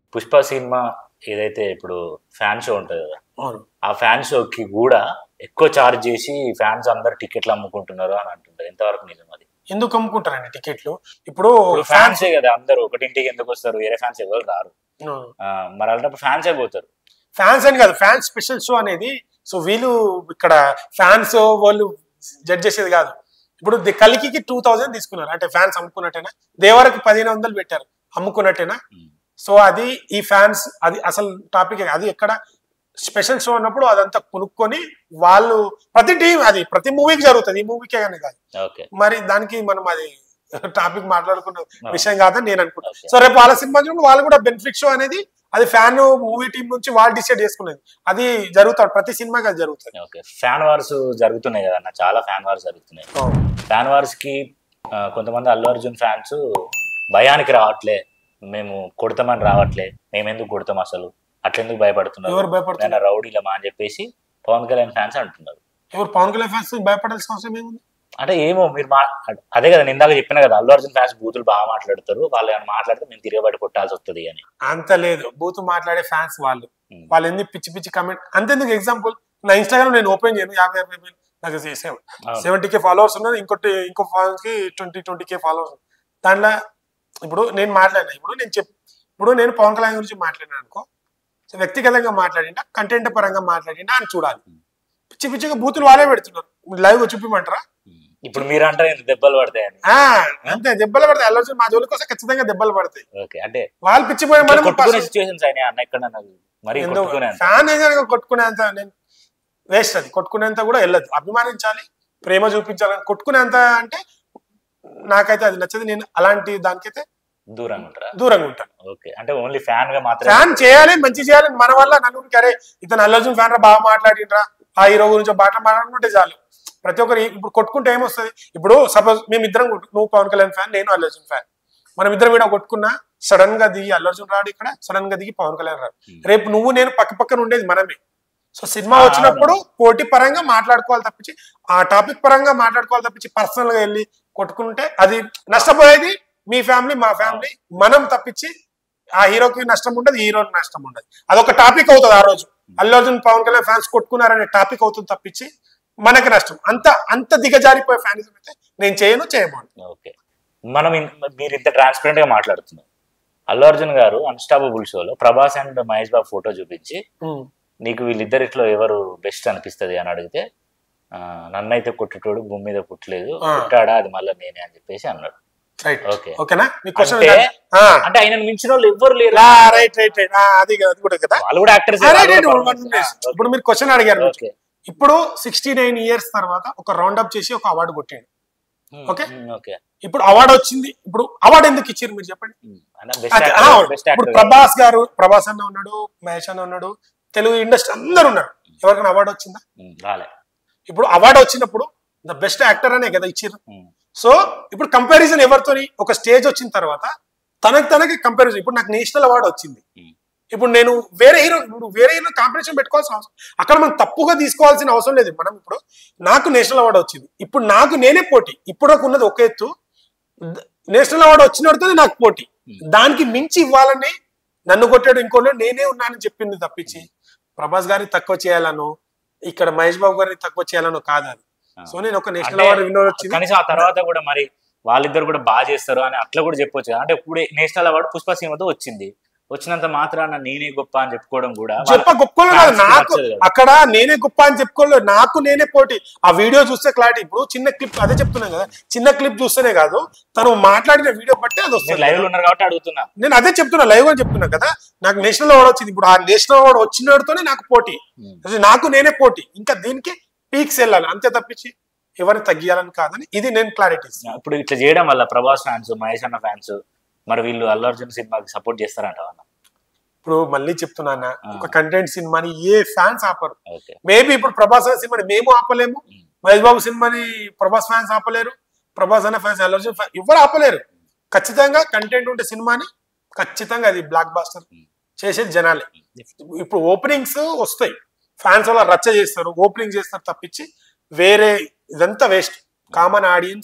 Pushpa cinema ఏదైతే ఇప్పుడు fan show ఉంటుంది కదా అవును ఆ ఫ్యాన్ షోకి కూడా ఎక్కువ చార్జ్ చేసి ఫ్యాన్స్ అందరు టికెట్లు అమ్ముకుంటున్నారు అని అంటుంటారు ఎంతవరకు నిజం అది ఎందుకు అమ్ముకుంటారండి టికెట్లు ఇప్పుడు ఇప్పుడు ఫ్యాన్సే కదా అందరూ ఒకటింటికి ఎందుకు వస్తారు వేరే ఫ్యాన్స్ ఎవరు రారు అవును. ఆ, మరి అలాంటప్పుడు ఫ్యాన్సే పోతారు ఫ్యాన్స్ అని కాదు ఫ్యాన్స్ స్పెషల్ షో అనేది సో వీళ్ళు ఇక్కడ ఫ్యాన్స్ వాళ్ళు జడ్జ్ చేసేది కాదు ఇప్పుడు ది- కలికికి టూ థౌజండ్ తీసుకున్నారు అంటే ఫ్యాన్స్ అమ్ముకున్నట్టేనా దేవరకు పదిహేను వందలు పెట్టారు అమ్ముకున్నట్టేనా ఉమ్. సో అది ఈ ఫ్యాన్స్ అది అసలు టాపిక్ అది ఎక్కడ స్పెషల్ షో ఉన్నప్పుడు అదంతా కొనుక్కొని వాళ్ళు ప్రతి టీం అది ప్రతి మూవీకి జరుగుతుంది ఈ మూవీకే కానీ కాదు ఓకే మరి దానికి మనం అది టాపిక్ మాట్లాడుకున్న ఆ. విషయం కాదని నేను అనుకుంటున్నాను ఓకే. సో రేపు వాళ్ళ సినిమా చూడండి వాళ్ళు కూడా బెనిఫిట్ షో అనేది అది ఫ్యాన్ మూవీ టీం నుంచి వాళ్ళు డిసైడ్ చేసుకునేది అది జరుగుతుంది ప్రతి సినిమాకి అది జరుగుతుంది ఓకే ఫ్యాన్ వార్స్ జరుగుతున్నాయి కదా అన్న చాలా ఫ్యాన్ వార్స్ జరుగుతున్నాయి ఫ్యాన్ వార్స్ కి ఆ, కొంతమంది అల్లు అర్జున్ ఫ్యాన్స్ భయానికి రావట్లే మేము కొడతామని రావట్లే మేము ఎందుకు కొడతాం అసలు అట్లెందుకు భయపడుతున్నారు ఎవరు భయపడుతున్నారు నేను రౌడీలమా అని చెప్పేసి పవన్ కళ్యాణ్ ఫ్యాన్స్ అంటున్నారు ఎవరు పవన్ కళ్యాణ్ ఫ్యాన్స్ భయపడాల్సిన అవసరం ఏముంది అంటే ఏమో మీరు మా అదే కదా నేను ఇందాక చెప్పిన కదా అల్లు అర్జున్ ఫ్యాన్స్ బూతులు బాగా మాట్లాడతారు వాళ్ళు ఏమైనా మాట్లాడితే మేము తిరగబడి కొట్టాల్సి వస్తుంది అని అంత లేదు బూత్ మాట్లాడే ఫ్యాన్స్ వాళ్ళు ఉమ్. వాళ్ళు ఎందుకు పిచ్చి పిచ్చి కమెంట్ అంతెందుకు ఎగ్జాంపుల్ నా ఇన్స్టాగ్రామ్ నేను ఓపెన్ చేయను యాభై అరవై వేలు నాకు అవును. సెవెంటీ కే ఫాలోవర్స్ ఉన్నారు ఇంకోటి ఇంకో ఫాలోవర్స్ కి ట్వంటీ ట్వంటీ కే ఫాలోవర్స్ దాంట్లో ఇప్పుడు నేను మాట్లాడినా ఇప్పుడు నేను చెప్ ఇప్పుడు నేను పవన్ కళ్యాణ్ గురించి మాట్లాడినా అనుకో సో వ్యక్తిగతంగా మాట్లాడిండా కంటెంట్ పరంగా మాట్లాడిండా అని చూడాలి పిచ్చి పిచ్చిగా బూతులు వాళ్ళే పెడుతున్నారు లైవ్ చూపిమంటారా ఇప్పుడు మీరు అంటారు ఏంటి దెబ్బలు పడతాయని ఆ, అంతే దెబ్బలు పడతాయి అల్లర్జున్ మా జోలికి వస్తే ఖచ్చితంగా దెబ్బలు పడతాయి ఓకే అంటే వాళ్ళు పిచ్చిపోయి మనం కొట్టుకునే సిచ్యువేషన్స్ అయినా అన్న ఎక్కడ మరి ఎందుకు కొట్టుకునే అంత. ఫ్యాన్ ఏదైనా కొట్టుకునేంత నేను వేస్ట్ అది కొట్టుకునేంత కూడా వెళ్ళదు అభిమానించాలి ప్రేమ చూపించాలి కొట్టుకునేంత అంటే నాకైతే అది నచ్చదు నేను అలాంటి దానికైతే దూరంగా ఉంటారా దూరంగా ఉంటాను ఓకే అంటే ఓన్లీ ఫ్యాన్ గా మాత్రమే ఫ్యాన్ చేయాలి మంచి చేయాలి మన వల్ల నలుగురికి అరే ఇతను అల్లర్జున్ ఫ్యాన్ రా బాగా మాట్లాడిండ్రా ఆ హీరో గురించి బాగా మాట్లాడుకుంటే చాలు ప్రతి ఒక్కరు ఇప్పుడు కొట్టుకుంటే ఏమొస్తుంది ఇప్పుడు సపోజ్ మేము ఇద్దరం కొట్టు- నువ్వు పవన్ కళ్యాణ్ ఫ్యాన్ నేను అల్లర్జున్ ఫ్యాన్ మనం ఇద్దరం కూడా కొట్టుకున్నా సడన్ గా దిగి అల్లర్జున్ రాడు ఇక్కడ సడన్ గా దిగి పవన్ కళ్యాణ్ రాడు Hmm. రేపు నువ్వు నేను పక్క పక్కన ఉండేది మనమే సో సినిమా ఆ, వచ్చినప్పుడు పోటీ పరంగా మాట్లాడుకోవాలి తప్పించి ఆ టాపిక్ పరంగా మాట్లాడుకోవాలి తప్పించి పర్సనల్ గా వెళ్ళి కొట్టుకుంటే అది నష్టపోయేది మీ ఫ్యామిలీ మా ఫ్యామిలీ మనం తప్పించి ఆ హీరోకి నష్టం ఉండదు హీరోకి నష్టం ఉండదు అదొక టాపిక్ అవుతుంది ఆ రోజు అల్లు అర్జున్ పవన్ కళ్యాణ్ ఫ్యాన్స్ కొట్టుకున్నారనే టాపిక్ అవుతుంది తప్పించి మనకి నష్టం అంత అంత దిగజారిపోయే ఫ్యానిజం అయితే నేను చేయను చేయబోను ఓకే మనం ఇన్- మీరు ఇంత ట్రాన్స్పరెంట్ గా మాట్లాడుతున్నాం అల్లు అర్జున్ గారు అన్స్టాపబుల్ షోలో ప్రభాస్ అండ్ మహేష్ బాబు ఫోటో చూపించి నీకు వీళ్ళిద్దరిట్లో ఎవరు బెస్ట్ అనిపిస్తది అని అడిగితే ఆ, నన్నైతే కొట్టేటోడు భూమి మీద పుట్టలేదు ఆ. పుట్టాడా అది మళ్ళీ నేనే అని చెప్పేసి అన్నాడు రైట్ ఓకే ఓకేనా మీ క్వశ్చన్ అంటే అంటే ఆయన మించిన వాళ్ళు ఎవ్వరు లేరు రైట్ రైట్ రైట్ అది కదా, అది కూడా కదా వాళ్ళు కూడా యాక్టర్స్ ఆ, right, right, one minute. ఇప్పుడు మీరు క్వశ్చన్ అడిగారు ఓకే ఇప్పుడు సిక్స్టీ నైన్ ఇయర్స్ తర్వాత ఒక రౌండ్ అప్ చేసి ఒక అవార్డు కొట్టిండు Okay. ఓకే ఇప్పుడు అవార్డు వచ్చింది ఇప్పుడు అవార్డు ఎందుకు ఇచ్చారు మీరు చెప్పండి బెస్ట్ అది- ఆ, యాక్టర్ బెస్ట్ ఇప్పుడు యాక్టర్ ప్రభాస్ గారు ప్రభాస్ అన్న ఉన్నాడు మహేష్ అన్న ఉన్నాడు తెలుగు ఇండస్ట్రీ అందరు ఉన్నారు ఎవరికైనా అవార్డు వచ్చిందా రాలే ఇప్పుడు అవార్డు వచ్చినప్పుడు ద బెస్ట్ యాక్టర్ అనే కదా ఇచ్చారు ఉమ్, సో ఇప్పుడు కంపారిజన్ ఎవరితోని ఒక స్టేజ్ వచ్చిన తర్వాత తనకి తనకి కంపారిజన్ ఇప్పుడు నాకు నేషనల్ అవార్డు వచ్చింది Hmm. ఇప్పుడు నేను వేరే హీరో ఇప్పుడు వేరే హీరో కాంపిటీషన్ పెట్టుకోవాల్సిన అవసరం అక్కడ మనం తప్పుగా తీసుకోవాల్సిన అవసరం లేదు మనం ఇప్పుడు నాకు నేషనల్ అవార్డు వచ్చింది ఇప్పుడు నాకు నేనే పోటీ ఇప్పుడు నాకు ఉన్నది ఒక ఎత్తు ద- నేషనల్ అవార్డు వచ్చినడితోనే నాకు పోటీ Hmm. దానికి మించి ఇవ్వాలని నన్ను కొట్టాడు ఇంకోళ్ళు నేనే ఉన్నానని చెప్పింది తప్పించి ప్రభాస్ గారిని తక్కువ చేయాలను ఇక్కడ మహేష్ బాబు గారిని తక్కువ చేయాలనో కాదు అది ఆ. సో నేను ఒక నేషనల్ అంటే అవార్డు విన్నర్ వచ్చింది కనీసం ఆ తర్వాత కూడా మరి వాళ్ళిద్దరు కూడా బాగా చేస్తారు అని అట్లా కూడా చెప్పొచ్చు కదా అంటే ఇప్పుడు నేషనల్ అవార్డు పుష్ప సినిమాతో వచ్చింది వచ్చినంత మాత్రాన నేనే గొప్ప అని చెప్పుకోవడం కూడా వాళ్ళ- చెప్ప గొప్పలు కాదు fans కి నాకు నచ్చదు కదా. అక్కడ నేనే గొప్ప అని చెప్పుకోలేదు నాకు నేనే పోటీ ఆ వీడియో చూస్తే క్లారిటీ ఇప్పుడు చిన్న క్లిప్ అదే చెప్తున్నాను కదా చిన్న క్లిప్ చూస్తేనే కాదు తను మాట్లాడిన వీడియో బట్టి అది మీరు వస్తుంది లైవ్ లో ఉన్నారు కాబట్టి అడుగుతున్నా నేను అదే చెప్తున్నా లైవ్ అని చెప్తున్నా కదా నాకు నేషనల్ అవార్డు వచ్చింది ఇప్పుడు ఆ నేషనల్ అవార్డు వచ్చినతోనే నాకు పోటీ అది నాకు నేనే పోటీ ఇంకా దీనికి పీక్స్ వెళ్ళాలి అంతే తప్పించి ఎవరిని తగ్గియాలని కాదని ఇది నేను క్లారిటీ ఇస్తాను ఇప్పుడు ఇట్లా చేయడం వల్ల ప్రభాస్ ఫ్యాన్స్ మహేష్ అన్న ఫ్యాన్స్ మరి వీళ్ళు అల్లు అర్జున్ సినిమాకి సపోర్ట్ చేస్తారంట ఇప్పుడు మళ్ళీ చెప్తున్నా ఆ. ఒక కంటెంట్ సినిమాని ఏ ఫ్యాన్స్ ఆపరు ఓకే మేబీ ఇప్పుడు ప్రభాస్ అనే సినిమాని మేము ఆపలేము ఉమ్. మహేష్ బాబు సినిమాని ప్రభాస్ ఫ్యాన్స్ ఆపలేరు ప్రభాస్ అనే ఫ్యాన్స్ అల్లర్జున్ ఫ్యాన్స్ ఎవరు ఆపలేరు ఖచ్చితంగా కంటెంట్ ఉంటే సినిమాని ఖచ్చితంగా అది బ్లాక్ బాస్టర్ ఉమ్. చేసేది జనాలే ఇప్పుడు ఓపెనింగ్స్ వస్తాయి ఫ్యాన్స్ వల్ల రచ్చ చేస్తారు ఓపెనింగ్ చేస్తారు తప్పించి వేరే ఇదంతా వేస్ట్ కామన్ ఆడియన్స్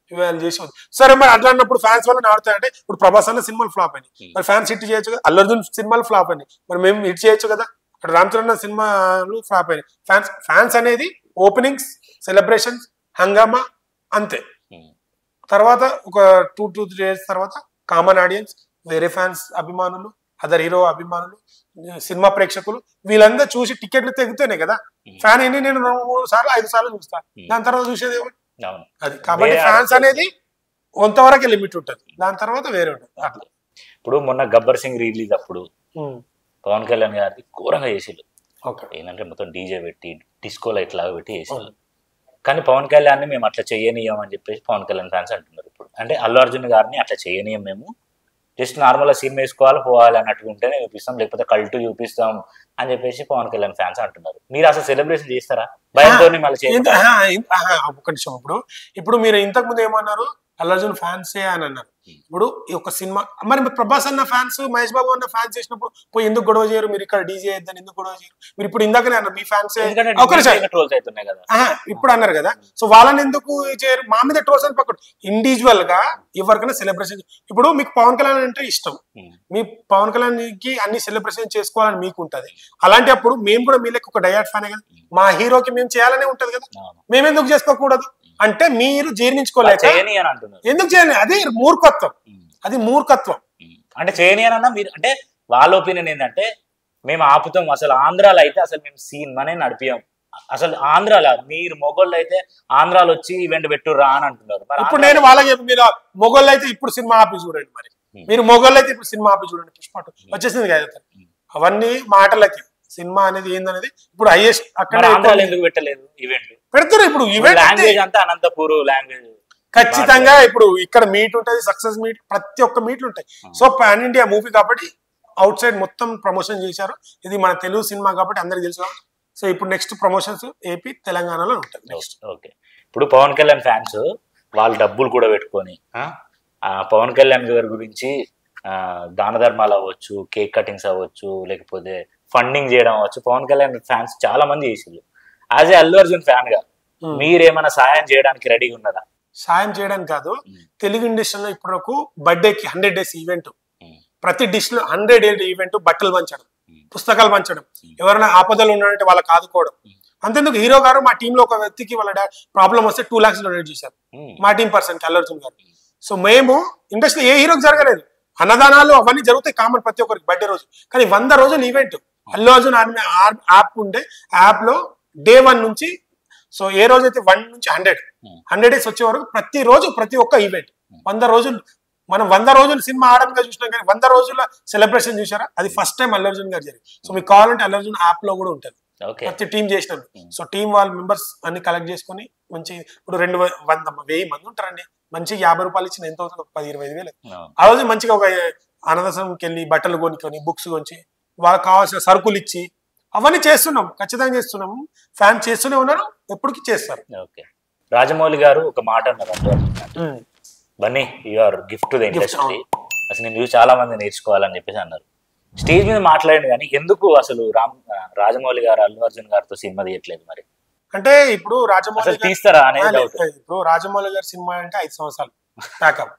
ఇవాళ చేసి వద్దు. సరే మరి అట్లా అన్నప్పుడు ఫ్యాన్స్ వల్ల ఆడుతాయంటే ఇప్పుడు ప్రభాస్ అన్న సినిమాలు ఫ్లాప్ అయినాయి మరి ఫ్యాన్స్ హిట్ చేయొచ్చు కదా అల్లు అర్జున్ సినిమాలు ఫ్లాప్ అయినాయి మరి మేము హిట్ చేయొచ్చు కదా అక్కడ రామ్ చరణ్ అన్న సినిమాలు ఫ్లాప్ అయినాయి ఫ్యాన్స్ ఫ్యాన్స్ అనేది ఓపెనింగ్స్ సెలబ్రేషన్స్ హంగామా అంతే ఉమ్. తర్వాత ఒక టూ టూ త్రీ డేస్ తర్వాత కామన్ ఆడియన్స్ వేరే ఫ్యాన్స్ అభిమానులు అదర్ హీరో అభిమానులు సినిమా ప్రేక్షకులు వీళ్ళందరూ చూసి టికెట్లు తెగితేనే కదా Hmm. ఫ్యాన్ ఎన్ని నేను రెండు మూడు సార్లు ఐదు సార్లు చూస్తాను దాని తర్వాత చూసేది ఏమిటి? అవును అది కాబట్టి వేరే ఫ్యాన్స్ ఆడియన్స్ అనేది కొంతవరకు లిమిట్ ఉంటుంది దాని తర్వాత వేరే ఉంటుంది అట్లా ఇప్పుడు మొన్న గబ్బర్ సింగ్ రిలీజ్ అప్పుడు Hmm. పవన్ కళ్యాణ్ గారిది ఘోరంగా చేసిళ్ళు ఓకే ఏంటంటే మొత్తం డీజే పెట్టి డిస్కో లైట్ లాగా పెట్టి చేసిళ్ళు కానీ పవన్ కళ్యాణ్ మేము అట్లా చేయనీయం అని చెప్పేసి పవన్ కళ్యాణ్ ఫ్యాన్స్ అంటున్నారు ఇప్పుడు అంటే అల్లు అర్జున్ గారిని అట్లా చేయనీయం మేము జస్ట్ నార్మల్ గా సీన్ వేసుకోవాలి పోవాలి అన్నట్టు ఉంటేనే చూపిస్తాం లేకపోతే కల్టు చూపిస్తాం అని చెప్పేసి పవన్ కళ్యాణ్ ఫ్యాన్స్ అంటున్నారు మీరు అసలు సెలబ్రేషన్ చేస్తారా భయంతో మళ్ళీ చేయ ఏంటి- ఆహా, ఇన్- ఆహా, ఒక్క నిమిషం ఇప్పుడు ఇప్పుడు మీరు ఇంతకు ముందు ఏమన్నారు అల్లర్జున్ ఫ్యాన్సే అని అన్నారు ఇప్పుడు ఈ ఒక సినిమా మరి మరి ప్రభాస్ అన్న ఫ్యాన్స్ మహేష్ బాబు అన్న ఫ్యాన్స్ చేసినప్పుడు పోయి ఎందుకు గొడవ చేయరు మీరు ఇక్కడ డీజే చేద్దని ఎందుకు గొడవ చేయరు మీరు ఇప్పుడు ఇందాకనే అన్నారు మీ ఫ్యాన్స్ ఒక నిమిషం ట్రోల్స్ అవుతున్నాయి కదా ఆహా, ఇప్పుడు అన్నారు కదా సో వాళ్ళని ఎందుకు చేయరు మా మీద ట్రోల్స్ అని పక్కన ఇండివిజువల్ గా ఎవరికైనా సెలబ్రేషన్ ఇప్పుడు మీకు పవన్ కళ్యాణ్ అంటే ఇష్టం ఉమ్. మీ పవన్ కళ్యాణ్ కి అన్ని సెలబ్రేషన్ చేసుకోవాలని మీకు ఉంటది అలాంటి అప్పుడు మేము కూడా మీ లెక్క ఒక డయాట్ ఫ్యాన్ కదా మా హీరోకి మేము చేయాలనే ఉంటది కదా అవును. మేము ఎందుకు చేసుకోకూడదు అంటే మీరు జీర్ణించుకోలేక చేయని అని అంటున్నారు ఎందుకు చేయాలి అది మూర్ఖత్వం ఉమ్. అది మూర్ఖత్వం ఉమ్. అంటే చేయని అని అన్నా మీరు అంటే వాళ్ళ ఒపీనియన్ ఏంటంటే మేము ఆపుతాం అసలు ఆంధ్రాలో అయితే అసలు మేము సీన్ మనే నడిపియం అసలు ఆంధ్రాలో మీరు మొగోళ్ళు అయితే ఆంధ్రాలో వచ్చి ఈవెంట్ పెట్టుర్రా అని అంటున్నారు మరి ఇప్పుడు ఆంధ్రాలో- నేను వాళ్ళకి చెప్పి మీరు మొగోళ్ళు అయితే ఇప్పుడు సినిమా ఆపి చూడండి మరి Hmm. మీరు మొగోళ్ళు అయితే ఇప్పుడు సినిమా ఆపి చూడండి పుష్ప two. వచ్చేసింది కదా అవన్నీ మాటలకి సినిమా అనేది ఏందనేది ఇప్పుడు హైయెస్ట్ అక్కడ మరి ఆంధ్రాలో ఎందుకు పెట్టలేదు ఈవెంట్ పెడతారు ఇప్పుడు ఈవెంట్ లాంగ్వేజ్ అంతా అనంతపూర్ లాంగ్వేజ్ ఖచ్చితంగా ఇప్పుడు ఇక్కడ మీట్ ఉంటది సక్సెస్ మీట్ ప్రతి ఒక్క మీట్లు ఉంటాయి సో పాన్ ఇండియా మూవీ కాబట్టి అవుట్ సైడ్ మొత్తం ప్రమోషన్ చేశారు ఇది మన తెలుగు సినిమా కాబట్టి అందరికి తెలుసు కాబట్టి. సో ఇప్పుడు నెక్స్ట్ ప్రమోషన్స్ ఏపీ తెలంగాణలో ఉంటుంది నెక్స్ట్ ఓకే ఇప్పుడు పవన్ కళ్యాణ్ ఫ్యాన్స్ వాళ్ళు డబ్బులు కూడా పెట్టుకొని ఆ, ఆ పవన్ కళ్యాణ్ గారి గురించి ఆ, దాన ధర్మాలు అవ్వచ్చు కేక్ కటింగ్స్ అవ్వచ్చు లేకపోతే ఫండింగ్ చేయడం అవ్వచ్చు పవన్ కళ్యాణ్ ఫ్యాన్స్ చాలా మంది చేసిండ్రు as a Allu Arjun fan గా మీరేమైనా సాయం చేయడానికి రెడీగా ఉన్నదా సాయం చేయడానికి కాదు Hmm. తెలుగు ఇండస్ట్రీలో ఇప్పటివరకు బర్త్డేకి హండ్రెడ్ డేస్ ఈవెంట్ Hmm. ప్రతి డిష్ లో హండ్రెడ్ డే ఈవెంట్ బట్టలు పంచడం Hmm. పుస్తకాలు పంచడం ఎవరైనా ఆపదలు ఉన్నారంటే వాళ్ళకి ఆదుకోవడం Hmm. అంతేందుకు హీరో గారు మా టీంలో ఒక వ్యక్తికి వాళ్ళ ప్రాబ్లం వస్తే టూ లాక్స్ డొనేట్ చేశారు ఉమ్, మా టీం పర్సన్ అల్లు అర్జున్ గారు సో మేము ఇండస్ట్రీ ఏ హీరోకి జరగలేదు అన్నదానాలు అవన్నీ జరుగుతాయి కామన్ ప్రతి ఒక్కరికి బర్త్డే రోజు కానీ వంద రోజులు event Allu Arjun army app ఉంటే యాప్ లో డే వన్ నుంచి సో ఏ రోజైతే వన్ నుంచి హండ్రెడ్ Hmm. హండ్రెడ్ డేస్ వచ్చే వరకు ప్రతి రోజు ప్రతి ఒక్క ఈవెంట్ వంద రోజులు మనం వంద రోజులు సినిమా ఆడంగా చూసినాం కానీ వంద రోజుల సెలబ్రేషన్ చూసారా అది ఫస్ట్ టైం అల్లు అర్జున్ గారు జరిగింది సో మీకు కావాలంటే అల్లు అర్జున్ యాప్ లో కూడా ఉంటుంది ఓకే ప్రతి టీం చేసినారు Hmm. సో టీం వాళ్ళ మెంబర్స్ అన్ని కలెక్ట్ చేసుకొని మంచి ఇప్పుడు రెండు వ- వంద వెయ్యి మంది ఉంటారండి మంచి యాభై రూపాయలు ఇచ్చిన ఎంత అవుతుంది ఒక పది ఇరవై ఐదు వేలు అవును. ఆ రోజు మంచిగా ఒక అనాథాశ్రమంకి వెళ్ళి బట్టలు కొనుక్కొని బుక్స్ కొంచి వాళ్ళకి కావాల్సిన సరుకులు ఇచ్చి అవన్నీ చేస్తున్నాం ఖచ్చితంగా చేస్తున్నాం ఫ్యాన్ చేస్తూనే ఉన్నారు ఎప్పటికీ చేస్తారు ఓకే రాజమౌళి గారు ఒక మాట అన్నారు అల్లు అర్జున్ గారు. Bunny you are gift the industry అసలు నేను చూసి చాలా మంది నేర్చుకోవాలని చెప్పేసి అన్నారు స్టేజ్ మీద మాట్లాడింది కానీ ఎందుకు అసలు రామ్ రాజమౌళి గారు అల్లు అర్జున్ గారితో సినిమా తీయట్లేదు మరి అంటే ఇప్పుడు రాజమౌళి అసలు గారు- తీస్తారా అనేది ఆ, డౌట్ లేదు. ఇప్పుడు రాజమౌళి గారి సినిమా అంటే ఐదు సంవత్సరాలు ప్యాకప్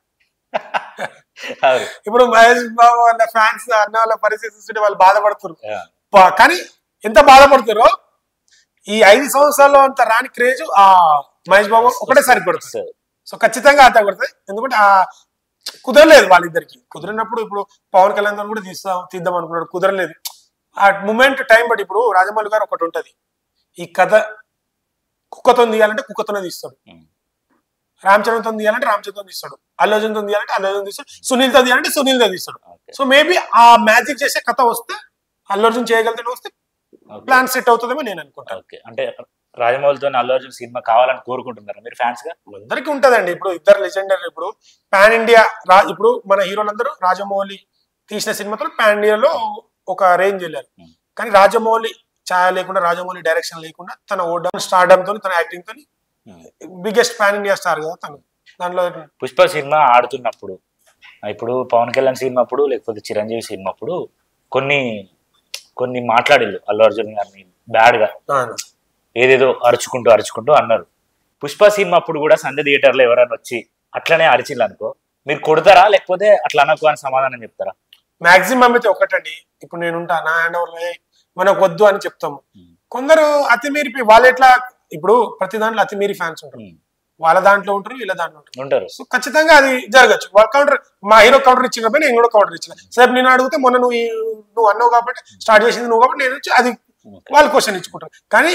అవును. ఇప్పుడు మహేష్ బాబు వాళ్ళ ఫ్యాన్స్ అన్న వాళ్ళ పరిస్థితి చూస్తుంటే వాళ్ళు బాధపడుతున్నారు ఆ, ప- కానీ ఎంత బాధపడుతారో ఈ ఐదు సంవత్సరాల్లో అంత రాని క్రేజ్ ఆ మహేష్ బాబు ఒకటేసారి కొడుతుంది వస్తుంది. సో ఖచ్చితంగా అంత కొడుతుంది ఎందుకంటే ఆ కుదరలేదు వాళ్ళిద్దరికి కుదిరినప్పుడు ఇప్పుడు పవన్ కళ్యాణ్ గారు కూడా తీస్తాం తీద్దాం అనుకున్నాడు కుదరలేదు ఆ మూమెంట్ టైం బట్టి ఇప్పుడు రాజమౌళి గారు ఒకటి ఉంటది ఈ కథ కుక్కతో తీయాలంటే కుక్కతోనే తీస్తాడు ఉమ్. రామ్ చరణ్తో తీయాలంటే రామ్ చరణ్తో తీస్తాడు అల్లు అర్జున్తో తీయాలంటే అల్లు అర్జున్ తీస్తాడు సునీల్తో తీయాలంటే సునీల్తో తీస్తాడు ఓకే. సో మేబీ ఆ మ్యాజిక్ చేసే కథ వస్తే అల్లు అర్జున్ చేయగలిగితే వస్తే ఓకే. ప్లాన్ సెట్ అవుతుందేమో నేను అనుకుంటాను ఓకే అంటే రాజమౌళితో అల్లు అర్జున్ సినిమా కావాలని కోరుకుంటున్నారా మీరు ఫ్యాన్స్ గా అందరికీ ఉంటదండి ఇప్పుడు ఇద్దరు లెజెండర్ ఇప్పుడు పాన్ ఇండియా రా ఇప్పుడు మన హీరోలందరూ రాజమౌళి తీసిన సినిమాతో పాన్ ఇండియాలో ఒక రేంజ్ వెళ్ళారు Hmm. కానీ రాజమౌళి ఛాయ లేకుండా రాజమౌళి డైరెక్షన్ లేకుండా తన ఓడమ్ స్టార్డమ్ తో తన యాక్టింగ్ తో ఉమ్. బిగ్గెస్ట్ పాన్ ఇండియా స్టార్ కదా తను దాంట్లో పుష్ప సినిమా ఆడుతున్నప్పుడు ఇప్పుడు పవన్ కళ్యాణ్ సినిమా అప్పుడు లేకపోతే చిరంజీవి సినిమా అప్పుడు కొన్ని కొన్ని మాట్లాడిల్లు అల్లు అర్జున్ గారిని బ్యాడ్ గా ఆ, ఏదేదో అరుచుకుంటూ అరుచుకుంటూ అన్నారు పుష్ప సినిమా అప్పుడు కూడా సంధ్య థియేటర్ లో ఎవరైనా వచ్చి అట్లనే అరిచిల్లు అనుకో మీరు కొడతారా లేకపోతే అట్లా అనకు అని సమాధానం చెప్తారా మాక్సిమం అయితే ఒకటండి ఇప్పుడు నేను ఉంటా నా హ్యాండ్ ఓవర్ మనకు వద్దు అని చెప్తాము ఉమ్. కొందరు అతిమీరి వాళ్ళు ఎట్లా ఇప్పుడు ప్రతి దాంట్లో అతిమీరి ఫ్యాన్స్ ఉంటారు ఉమ్. వాళ్ళ దాంట్లో ఉంటారు వీళ్ళ దాంట్లో ఉంటారు ఉంటారు సో ఖచ్చితంగా అది జరగచ్చు వాళ్ళ కౌంటర్ మా హీరో కౌంటర్ ఇచ్చినప్పుడు నేను కూడా కౌంటర్ ఇచ్చిన సరే నేను అడిగితే మొన్న నువ్వు ఈ- నువ్వు అన్నావు కాబట్టి స్టార్ట్ చేసింది నువ్వు కాబట్టి నేను వచ్చి అది Okay. వాళ్ళు క్వశ్చన్ ఇచ్చుకుంటారు కానీ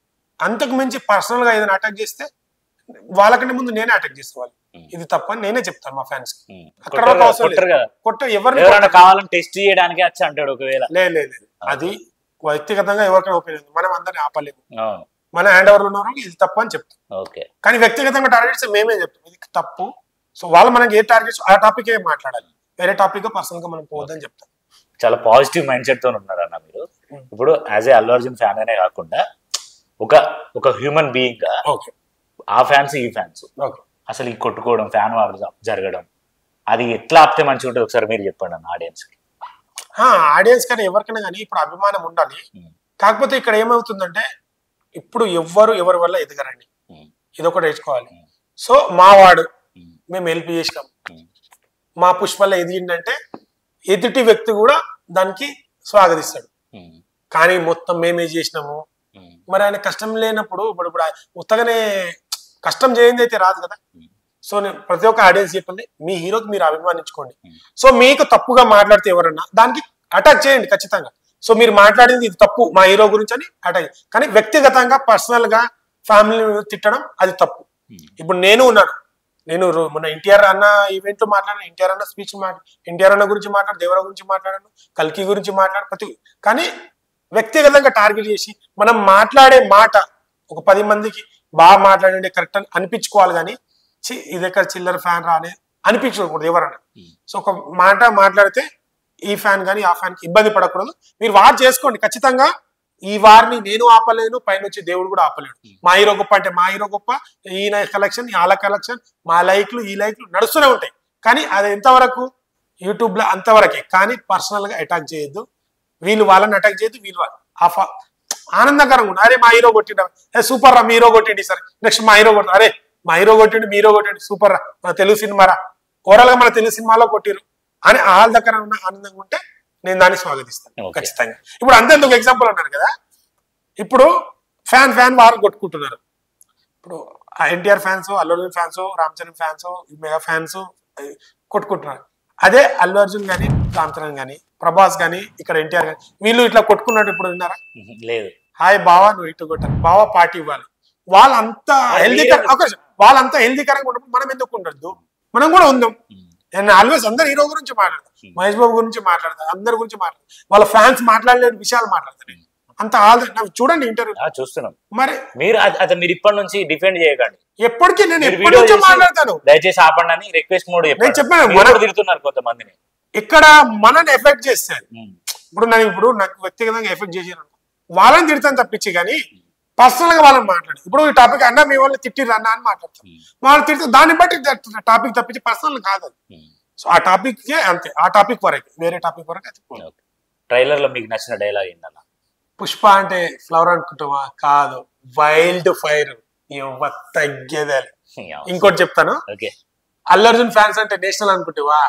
అంతకు మించి పర్సనల్ గా ఏదైనా అటాక్ చేస్తే వాళ్ళకంటే ముందు నేనే అటాక్ చేసేవాళ్ళు Hmm. ఇది తప్పని నేనే చెప్తాను మా ఫ్యాన్స్ కి ఉమ్. అక్కడ కొట్టరు వరకు కదా, అవసరం కొట్టరు కదా కొట్ట ఎవరిని ఎవరైనా కావాలని టెస్ట్ చేయడానికి వచ్చి అంటాడు ఒకవేళ లేదు లేదు లేదు. అది వ్యక్తిగతంగా ఎవరికైనా ఒపీనియన్ మనం అందరిని ఆపలేము అవును మన హ్యాండ్ ఓవర్లు ఉన్నారు ఇది తప్పు అని చెప్తాం ఓకే కానీ వ్యక్తిగతంగా టార్గెట్స్ మేమే చెప్తాం ఇది తప్పు సో వాళ్ళు మనకి ఏ టార్గెట్స్ ఆ టాపిక్ మాట్లాడాలి వేరే టాపిక్ పర్సనల్ గా మనం పోవద్దని చెప్తాం చాలా పాజిటివ్ మైండ్ సెట్ తో ఉన్నారు అన్న మీరు Hmm. ఇప్పుడు as a Allu Arjun fan అనే కాకుండా ఒక ఒక హ్యూమన్ బీయింగ్ గా ఓకే ఆ ఫ్యాన్స్ ఈ ఫ్యాన్స్ ఓకే అసలు ఈ కొట్టుకోవడం ఫ్యాన్ వార్ జరగడం అది ఎట్లా ఆపితే మంచిగా ఉంటుంది ఒకసారి మీరు చెప్పండి అన్న ఆడియన్స్ కి ఆడియన్స్ కానీ ఎవరికైనా కానీ ఇప్పుడు అభిమానం ఉండాలి Hmm. కాకపోతే ఇక్కడ ఏమవుతుందంటే ఇప్పుడు ఎవ్వరు ఎవరి వల్ల ఎదగరండి Hmm. ఇది ఒకటి నేర్చుకోవాలి Hmm. సో మా వాడు Hmm. మేము హెల్ప్ చేసినాం Hmm. మా పుష్పల్లో ఎదిగిందంటే ఎదుటి వ్యక్తి కూడా దానికి స్వాగతిస్తాడు ఉమ్. కానీ మొత్తం మేమే చేసినాము ఉమ్. మరి ఆయన కష్టం లేనప్పుడు ఇప్పుడు ఇప్పుడు ఆయన ఉత్తగానే కష్టం చేయంది అయితే రాదు కదా ఉమ్. సో నేను ప్రతి ఒక్క ఆడియన్స్ చెప్పండి మీ హీరోకి మీరు అభిమానించుకోండి ఉమ్. సో మీకు తప్పుగా మాట్లాడితే ఎవరన్నా దానికి అటాక్ చేయండి ఖచ్చితంగా సో మీరు మాట్లాడింది ఇది తప్పు మా హీరో గురించి అని అటాక్ కానీ వ్యక్తిగతంగా పర్సనల్ గా ఫ్యామిలీని తిట్టడం అది తప్పు ఉమ్. ఇప్పుడు నేను ఉన్నాను నేను రో- మొన్న ఎన్టీఆర్ అన్న ఈవెంట్ లో మాట్లాడాను ఎన్టీఆర్ అన్న స్పీచ్ మాట్లాడు ఎన్టీఆర్ అన్న గురించి మాట్లాడు దేవరా గురించి మాట్లాడాను కల్కి గురించి మాట్లాడు ప్రతి కానీ వ్యక్తిగతంగా టార్గెట్ చేసి మనం మాట్లాడే మాట ఒక పది మందికి బాగా మాట్లాడండి కరెక్ట్ అని అనిపించుకోవాలి కానీ చి ఇది ఎక్కడ చిల్లర ఫ్యాన్ రానే అనిపించకూడదు ఎవరన్నా ఉమ్. సో ఒక మాట మాట్లాడితే ఈ ఫ్యాన్ కానీ ఆ ఫ్యాన్ కి ఇబ్బంది పడకూడదు మీరు వార్ చేసుకోండి ఖచ్చితంగా ఈ వారిని నేను ఆపలేను పైనుంచి దేవుడు కూడా ఆపలేడు మా హీరో గొప్ప అంటే మా హీరో గొప్ప ఈయన కలెక్షన్ వాళ్ళ కలెక్షన్ మా లైక్లు ఈ లైక్లు నడుస్తూనే ఉంటాయి కానీ అది ఎంతవరకు యూట్యూబ్ లో అంతవరకే కానీ పర్సనల్ గా అటాక్ చేయొద్దు వీళ్ళు వాళ్ళని అటాక్ చేయొద్దు వీళ్ళు వాళ్ళ- ఆ ఫ- ఆనందకరంగా ఉంది అరే మా హీరో కొట్టిండ ఏ సూపర్ రా మీ హీరో కొట్టిండి సరే నెక్స్ట్ మా హీరో కొట్టు అరే మా హీరో కొట్టిండు మీ హీరో కొట్టిండు సూపర్ రా మన తెలుగు సినిమా రా ఓవరాల్ గా మన తెలుగు సినిమాలో కొట్టిరు అని ఆహ్లాదకరంగా ఆనందంగా ఉంటే నేను దాన్ని స్వాగతిస్తాను Okay. ఖచ్చితంగా ఇప్పుడు అంతెందుకు ఎగ్జాంపుల్ అన్నారు కదా ఇప్పుడు ఫ్యాన్ ఫ్యాన్ వారు కొట్టుకుంటున్నారు ఇప్పుడు NTR fans Allu Arjun fans Ram Charan fans mega fans కొట్టుకుంటున్నారు అదే అల్లు అర్జున్ కానీ రామ్ చరణ్ కానీ ప్రభాస్ కానీ ఇక్కడ ఎన్టీఆర్ కానీ వీళ్ళు ఇట్లా కొట్టుకున్నట్టు ఇప్పుడు విన్నారా ఉమ్. లేదు హాయ్ బావా నువ్వు ఇటు కొట్టాలి బావా పార్టీ ఇవ్వాలి వాళ్ళంతా అది హెల్దీ మీరే- వాళ్ళంతా హెల్దీకరంగా ఉన్నప్పుడు మనం ఎందుకు ఉండద్దు మనం కూడా ఉందాం ఉమ్. నేను ఆల్వేస్ అందరు హీరో గురించి మాట్లాడతాను Hmm. మహేష్ బాబు గురించి మాట్లాడతాను అందరి గురించి మాట్లాడతాను వాళ్ళ ఫ్యాన్స్ మాట్లాడలేని విషయాలు మాట్లాడతాను నేను. అంత ఆల్ నాకు చూడండి ఇంటర్వ్యూ ఆ, చూస్తున్నాం మరి మీరు అది- అది మీరు ఇప్పటి నుంచి డిఫెండ్ చేయకండి ఎప్పటికీ నేను మీరు ఎప్పటి వీడియో నుంచో చేసి మాట్లాడతాను దయచేసి ఆపండి అని రిక్వెస్ట్ మోడ్ నేను చెప్పాను, మీరు మన- కూడా తిడుతున్నారు కొంతమందిని ఇక్కడ మనని ఎఫెక్ట్ చేస్తారు ఉమ్. ఇప్పుడు నేను ఇప్పుడు నాకు వ్యక్తిగతంగా ఎఫెక్ట్ చేసాను వాళ్ళని తిడతాను తప్పించి కానీ పర్సనల్ గా వాళ్ళని మాట్లాడు ఇప్పుడు ఈ టాపిక్ అన్న మీ వాళ్ళని తిట్టిర్రు అన్న అని మాట్లాడతాం ఉమ్. వాళ్ళు తిడితే దాన్ని బట్టి టాపిక్ తప్పించి పర్సనల్ కాదు అది. ఉమ్. సో ఆ టాపిక్ అంతే ఆ టాపిక్ వరకు వేరే టాపిక్ వరకు అది పోదు. ఓకే ట్రైలర్ లో మీకు నచ్చిన డైలాగ్ ఏంటన్న పుష్ప అంటే ఫ్లవర్ అనుకుంటావా కాదు వైల్డ్ ఫైర్ ఎవ తగ్గేదే ఇంకోటి చెప్తాను ఓకే అల్లు అర్జున్ ఫ్యాన్స్ అంటే నేషనల్ అనుకుంటావా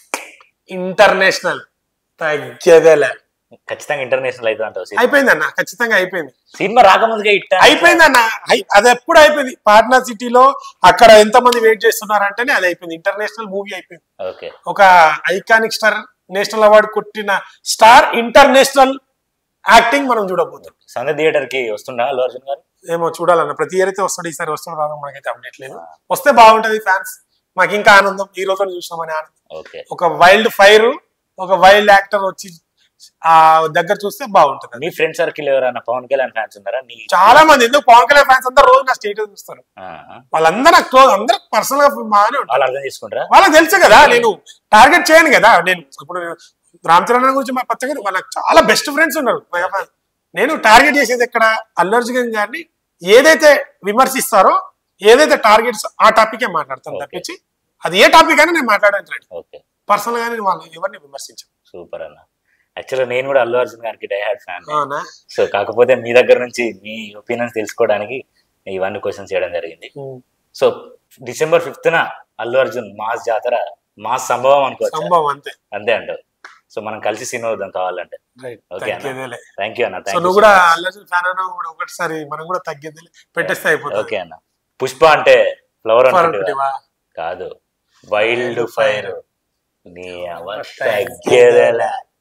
ఇంటర్నేషనల్ తగ్గేదేలే ఖచ్చితంగా ఇంటర్నేషనల్ అయితే అంటావు అయిపోయిందన్న ఖచ్చితంగా అయిపోయింది సినిమా రాకముందుగా ఇట్ట అయిపోయిందన్న అయి- అది ఎప్పుడు అయిపోయింది పాట్నా సిటీలో అక్కడ ఎంత మంది వెయిట్ చేస్తున్నారంటేనే అది అయిపోయింది ఇంటర్నేషనల్ మూవీ అయిపోయింది ఓకే ఒక ఐకానిక్ స్టార్ నేషనల్ అవార్డు కొట్టిన స్టార్ ఇంటర్నేషనల్ యాక్టింగ్ మనం చూడబోతున్నాం సంధ్య థియేటర్ కి వస్తుండా అల్లు అర్జున్ గారు ఏమో చూడాలన్న ప్రతి ఇయర్ అయితే వస్తాడు ఈసారి వస్తాడు రాదు మనకైతే అప్డేట్ లేదు వస్తే బాగుంటది ఫ్యాన్స్ మాకు ఇంకా ఆనందం ఈ రోజు చూసినామని ఆనందం ఓకే ఒక వైల్డ్ ఫైర్ ఒక వైల్డ్ యాక్టర్ వచ్చి ఆ దగ్గర చూస్తే బాగుంటది మీ ఫ్రెండ్ సర్కిల్ ఎవరైనా పవన్ కళ్యాణ్ ఫ్యాన్స్ ఉన్నారా నీ చాలా మంది ఎందుకు పవన్ కళ్యాణ్ ఫ్యాన్స్ అందరూ రోజు నా స్టేటస్ చూస్తారు ఆ, వాళ్ళందరూ నాకు క్లోజ్ అందరు పర్సనల్ గా బాగానే ఉంటారు వాళ్ళు అర్థం చేసుకుంటారా వాళ్ళకి తెలుసు కదా నేను టార్గెట్ చేయను కదా నేను ఇప్పుడు నేను రామ్ చరణ్ గురించి మా పచ్చగా వాళ్ళకి చాలా బెస్ట్ ఫ్రెండ్స్ ఉన్నారు మెగా ఫ్యాన్స్. నేను టార్గెట్ చేసేది ఎక్కడ అల్లు అర్జున్ గారిని ఏదైతే విమర్శిస్తారో ఏదైతే టార్గెట్స్ ఆ టాపికే మాట్లాడతాను Okay. తప్పించి అది ఏ టాపిక్ అయినా నేను మాట్లాడడానికి రెడీ ఓకే పర్సనల్ గా నేను వాళ్ళని ఎవరిని విమర్శించాను సూపర్ అన్న యాక్చువల్గా నేను కూడా అల్లు అర్జున్ గారికి డై హ్యాడ్ ఫ్యాన్ అవునా సో కాకపోతే మీ దగ్గర నుంచి మీ ఒపీనియన్స్ తెలుసుకోవడానికి ఇవన్నీ క్వశ్చన్స్ చేయడం జరిగింది ఉమ్. సో డిసెంబర్ ఫిఫ్త్న అల్లు అర్జున్ మాస్ జాతర మాస్ సంభవం అనుకోవచ్చు సంభవం అంతే అంతే అంటారు సో మనం కలిసి సినిమా వద్దాం కావాలంటే రైట్ Okay అన్న. తగ్గేదేలే థ్యాంక్ యూ అన్న సో థ్యాంక్ నువ్వు కూడా అల్లర్జున్ ఫ్యాన్ అన్నావు కూడా ఒకటిసారి మనం కూడా తగ్గేదేలే పెట్టేస్తే అయిపోతుంది ఓకే అన్న పుష్ప అంటే ఫ్లవర్ Fire అనుకుంటే అనుకుంటివా? కాదు వైల్డ్ ఫైర్ నీ అవ తగ్గేదేలే